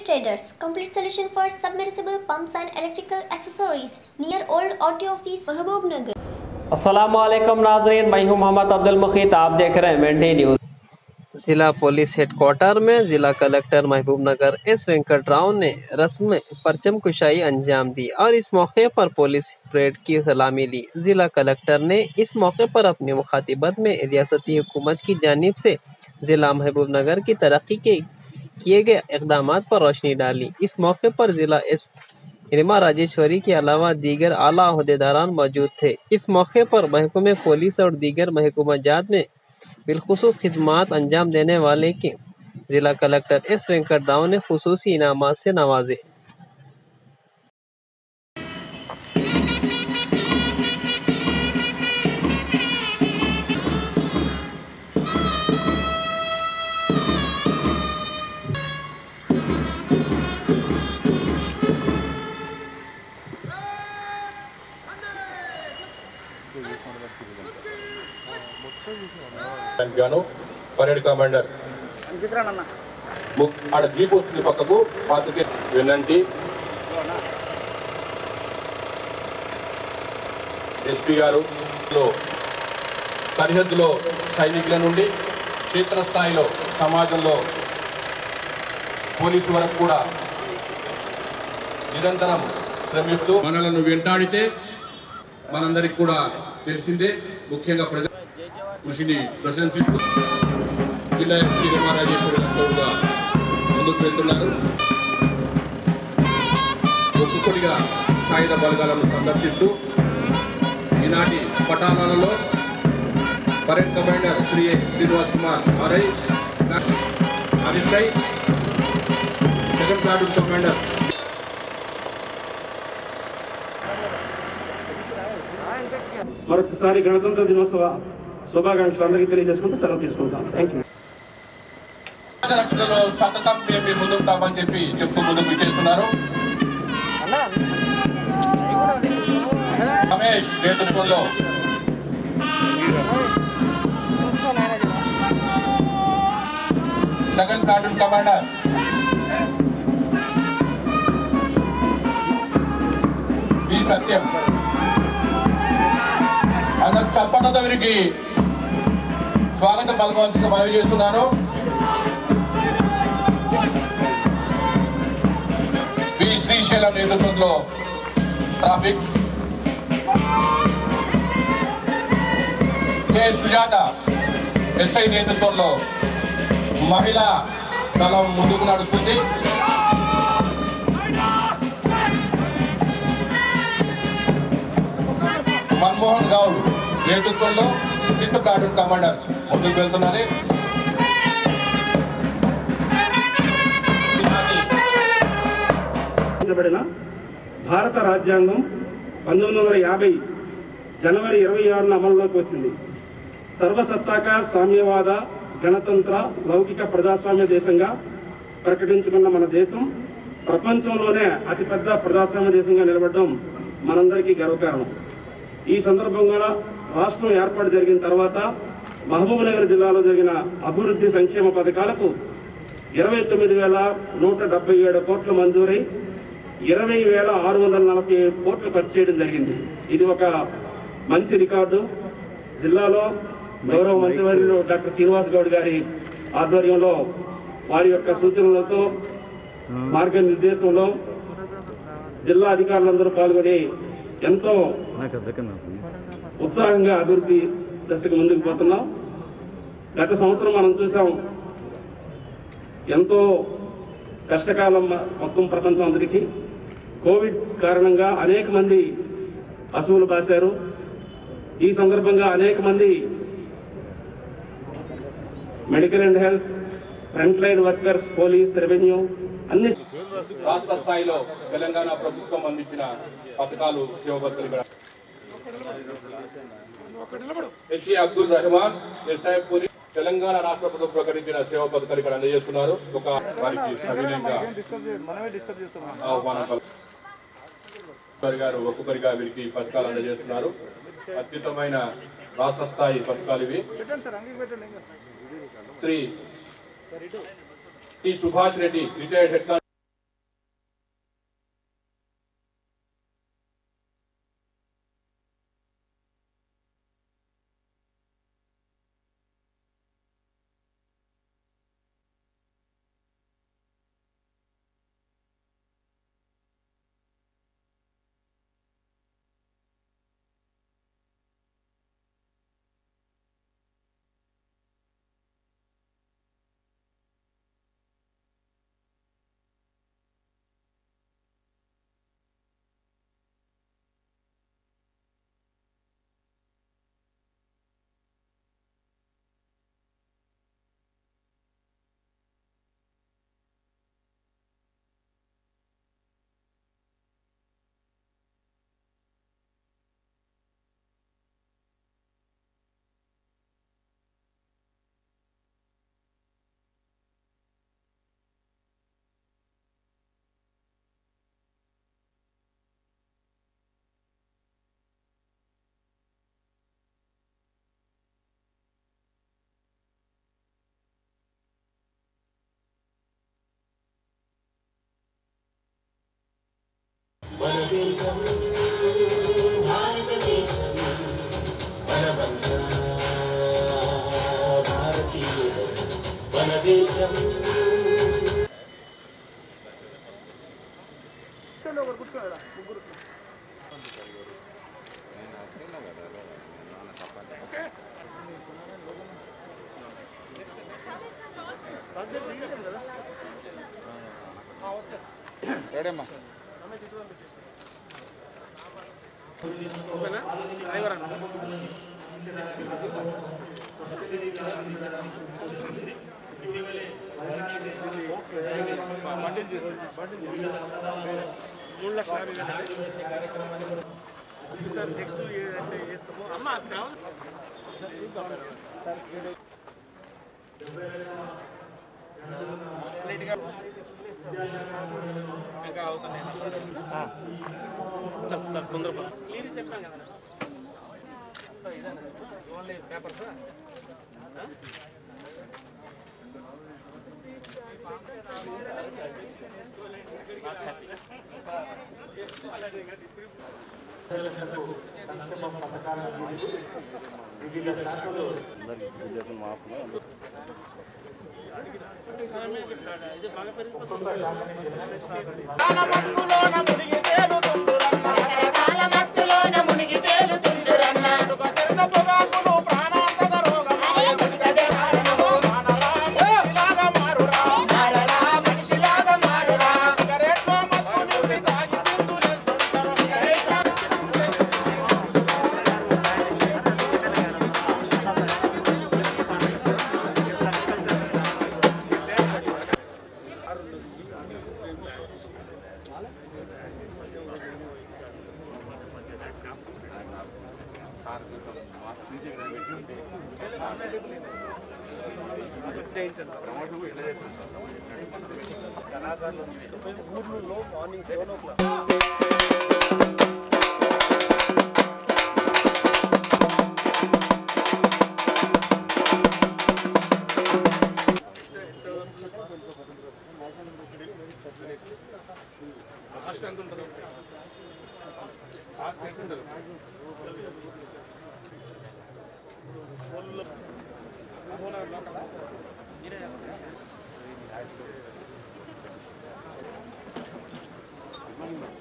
Traders, complete solution for submersible pumps and electrical accessories near Old Auto Office, Mahabub Nagar. Aslam नाजरीन मैं हूं मोहम्मद अब्दुल मुखीत आप देख रहे हैं मेंढी न्यूज़ जिला पुलिस हेडक्वार्टर में जिला कलेक्टर महबूब नगर एस वेंकट राव ने रस्म परचम कुशाई अंजाम दी और इस मौके पर पुलिस परेड की सलामी ली जिला कलेक्टर ने इस मौके पर अपनी मुखातिबत में रियासती हुकूमत की जानिब से जिला महबूब नगर की तरक्की के किए गए इकदाम पर रोशनी डाली इस मौके पर जिला एस रिमा राजेश्वरी के अलावा दीगर आला अहदेदारान मौजूद थे इस मौके पर महकमे पुलिस और दीगर महकूमा जात में बिलखसूस खदमात अंजाम देने वाले के जिला कलेक्टर एस वेंकट राव ने खसूसी इनामात से नवाजे గాను పరేడ్ కమాండర్ ము- ఆడ జీప్ వస్తుంది పక్కకు పాతకి వినంటి ఎస్పీ గారు లో సరిహద్దులో సైనికుల నుండి క్షేత్రస్థాయిలో సమాజంలో పోలీసు వరకు కూడా నిరంతరం శ్రమిస్తూ మనలను వెంటాడితే మనందరికి కూడా తెలిసిందే ముఖ్యంగా ప్రజా కృషిని ప్రశంసిస్తూ జిల్లా ఎస్పీ రాజేశ్వరి తోడుగా ముందుకు వెళ్తున్నారు ఒక్కొక్కటిగా సాయుధ బలగాలను సందర్శిస్తూ ఈనాటి పటాలలో parade commander Shri Srinivas Kumar RI Harish Rai second platoon commander మరొకసారి గణతంత్ర దినోత్సవ శుభాకాంక్షలు అందరికీ తెలియజేసుకుంటూ సెలవు తీసుకుంటాం థ్యాంక్ యూ రక్షణలో సతతం మేము మీ ముందుంటామని చెప్పి చెప్తూ ముందుకు చేస్తున్నారు రమేష్ నేతృత్వంలో second platoon commander B Satyam అందరు చప్పటతో వీరికి స్వాగతం పలకవలసిందిగా మనవి చేస్తున్నాను వి శ్రీశైలం నేతృత్వంలో ట్రాఫిక్ కె సుజాత ఎస్ఐ నేతృత్వంలో మహిళా దళం ముందుకు నడుస్తుంది మన్మోహన్ గౌడ్ నేతృత్వంలో సిట్ ప్లాటూన్ కమాండర్ ముందుకు వెళ్తున్నారు రచించబడిన భారత రాజ్యాంగం పంతొమ్మిది వందల యాభై జనవరి ఇరవై ఆరున అమలులోకి వచ్చింది సర్వసత్తాక సామ్యవాద గణతంత్ర లౌకిక ప్రజాస్వామ్య దేశంగా ప్రకటించుకున్న మన దేశం ప్రపంచంలోనే అతిపెద్ద ప్రజాస్వామ్య దేశంగా నిలబడడం మనందరికీ గర్వకారణం ఈ సందర్భంగా రాష్ట్రం ఏర్పాటు జరిగిన తర్వాత మహబూబ్నగర్ జిల్లాలో జరిగిన అభివృద్ధి సంక్షేమ పథకాలకు ఇరవై తొమ్మిది వేల నూట డెబ్బై ఏడు కోట్లు మంజూరై ఇరవై వేల ఆరు వందల నలభై ఏడు కోట్లు ఖర్చు చేయడం జరిగింది ఇది ఒక మంచి రికార్డు జిల్లాలో గౌరవ మంత్రివర్యులు డాక్టర్ శ్రీనివాస్ గౌడ్ గారి ఆధ్వర్యంలో వారి యొక్క సూచనలతో మార్గనిర్దేశంలో జిల్లా అధికారులందరూ పాల్గొని ఎంతో ఉత్సాహంగా అభివృద్ధి దశకు ముందుకు పోతున్నాం గత సంవత్సరం మనం చూసాం ఎంతో కష్టకాలం మొత్తం ప్రపంచం అందరికీ కోవిడ్ కారణంగా అనేక మంది అసువులు బాశారు ఈ సందర్భంగా అనేక మంది medical and health front line workers police revenue అన్ని రాష్ట్ర స్థాయిలో తెలంగాణ ప్రభుత్వం అందించిన పథకాలు శివభక్తులు ఎస్ఏ అబ్దుల్ రెహమాన్ ఎస్ఐ పురి తెలంగాణ రాష్ట్ర ప్రభుత్వం ప్రకటించిన సేవా పథకాలు ఇక్కడ అందజేస్తున్నారు ఒక వారికి సవినయంగా ఆహ్వానం పలు- ఒక్కొక్కరి గారు ఒక్కొక్కరిగా వీరికి పథకాలు అందజేస్తున్నారు అత్యుత్తమైన రాష్ట్ర స్థాయి పథకాలు ఇవి Shri T Subhash Reddy retired head దేశం భారతదేశం మనమంతా భారతీయులం మన దేశం రకరకాల మత్తులోన మునిగి తేలుతుండురన్న ఆ